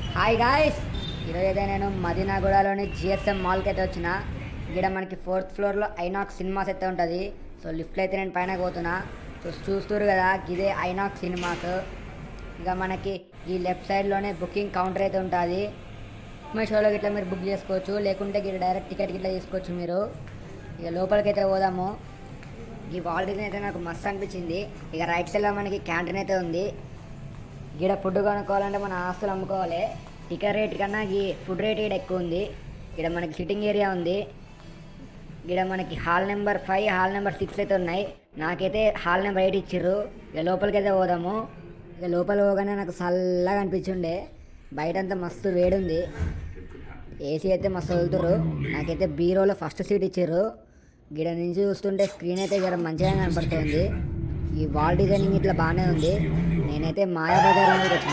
hi guys ఈరోజు అయితే నేను మదీనాగూడలోని జిఎస్ఎం మాల్కి అయితే వచ్చిన ఇక్కడ మనకి ఫోర్త్ ఫ్లోర్లో ఐనాక్స్ సినిమాస్ అయితే ఉంటుంది సో లిఫ్ట్లో అయితే నేను పైన పోతున్నా సో చూస్తారు కదా ఇదే ఐనాక్స్ సినిమాస్ ఇక మనకి ఈ లెఫ్ట్ సైడ్లోనే బుకింగ్ కౌంటర్ అయితే ఉంటుంది మీ షోలోకి ఇట్లా మీరు బుక్ చేసుకోవచ్చు లేకుంటే ఇక్కడ డైరెక్ట్ టికెట్ ఇట్లా తీసుకోవచ్చు మీరు ఇక లోపలికి అయితే పోదాము ఈ వాల్ డిజైన్ అయితే నాకు మస్తు అనిపించింది ఇక రైట్ సైడ్లో మనకి క్యాంటీన్ అయితే ఉంది ఇక్కడ ఫుడ్ కొనుక్కోవాలంటే మన ఆస్తులు అమ్ముకోవాలి టికెట్ రేట్ కన్నా ఈ ఫుడ్ రేట్ ఇక్కడ ఎక్కువ ఉంది ఇక్కడ మనకి సిట్టింగ్ ఏరియా ఉంది ఇక్కడ మనకి hall number five hall number six అయితే ఉన్నాయి నాకైతే హాల్ నెంబర్ ఎయిట్ ఇచ్చిర్రు ఇక లోపలికి అయితే పోదాము ఇక లోపల పోగానే నాకు చల్లగా అనిపించుండే బయట అంతా మస్తు వేడుంది ఏసీ అయితే మస్తు వదులుతారు నాకైతే బీరోలో ఫస్ట్ సీట్ ఇచ్చారు గిడ నుంచి చూస్తుంటే స్క్రీన్ అయితే ఇక్కడ మంచిగా కనపడుతుంది ఈ వాల్ డిజైనింగ్ ఇట్లా బాగానే ఉంది నేనైతే మాయాబజార్ నుంచి వచ్చిన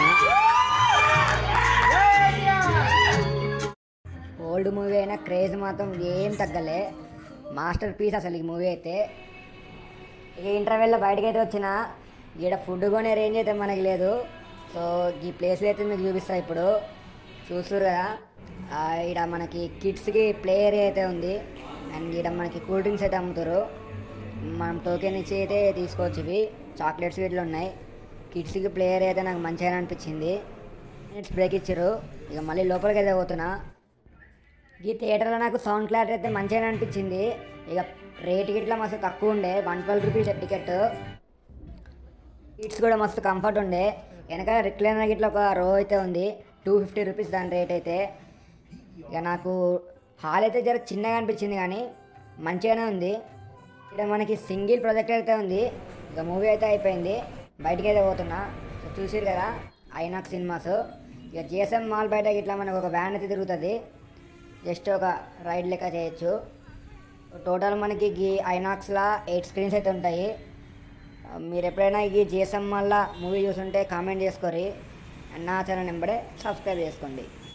ఓల్డ్ మూవీ అయినా క్రేజ్ మాత్రం ఏం తగ్గలే మాస్టర్ పీస్ అసలు ఈ మూవీ అయితే ఇక ఇంటర్వెల్లో బయటకు అయితే వచ్చిన ఈడ ఫుడ్ కొనే రేంజ్ అయితే మనకి లేదు సో ఈ ప్లేస్ అయితే మీకు చూపిస్తా ఇప్పుడు చూస్తారు కదా ఆ, ఈడ మనకి కిడ్స్కి ప్లే ఏరియా అయితే ఉంది అండ్ ఈడ మనకి కూల్ డ్రింక్స్ అయితే అమ్ముతారు మనం టోకెన్ ఇచ్చి అయితే తీసుకోవచ్చు ఇవి చాక్లెట్స్ వీటిలో ఉన్నాయి కిడ్స్కి ప్లే ఏరియా అయితే నాకు మంచిగా అనిపించింది మినిట్స్ బ్రేక్ ఇచ్చారు ఇక మళ్ళీ లోపలికి అయితే పోతున్నా ఈ థియేటర్లో నాకు సౌండ్ క్లారిటీ అయితే మంచిగా అనిపించింది ఇక రేట్ గిట్లా మస్తు తక్కువ ఉండే one twelve rupees ticket seats కూడా మస్తు కంఫర్ట్ ఉండే వెనక రిక్లైనర్ గిట్లా ఒక రో అయితే ఉంది టూ ఫిఫ్టీ రూపీస్ దాని రేట్ అయితే ఇక నాకు హాల్ అయితే జర చిన్నగా అనిపించింది కానీ మంచిగానే ఉంది ఇక్కడ మనకి సింగిల్ ప్రాజెక్ట్ అయితే ఉంది ఇక మూవీ అయితే అయిపోయింది బయటికి అయితే పోతున్నా సో చూసిరు కదా ఐనాక్స్ సినిమాస్ ఇక జిఎస్ఎం మాల్ బయట ఇట్లా మనకు ఒక వ్యాన్ అయితే తిరుగుతుంది జస్ట్ ఒక రైడ్ లెక్క చేయొచ్చు టోటల్ మనకి ఈ ఐనాక్స్లా ఎయిట్ స్క్రీన్స్ అయితే ఉంటాయి మీరు ఎప్పుడైనా ఈ జిఎస్ఎం వల్ల మూవీ చూసుంటే కామెంట్ చేసుకోరి అండ్ నా ఛానల్ నెంబరే సబ్స్క్రైబ్ చేసుకోండి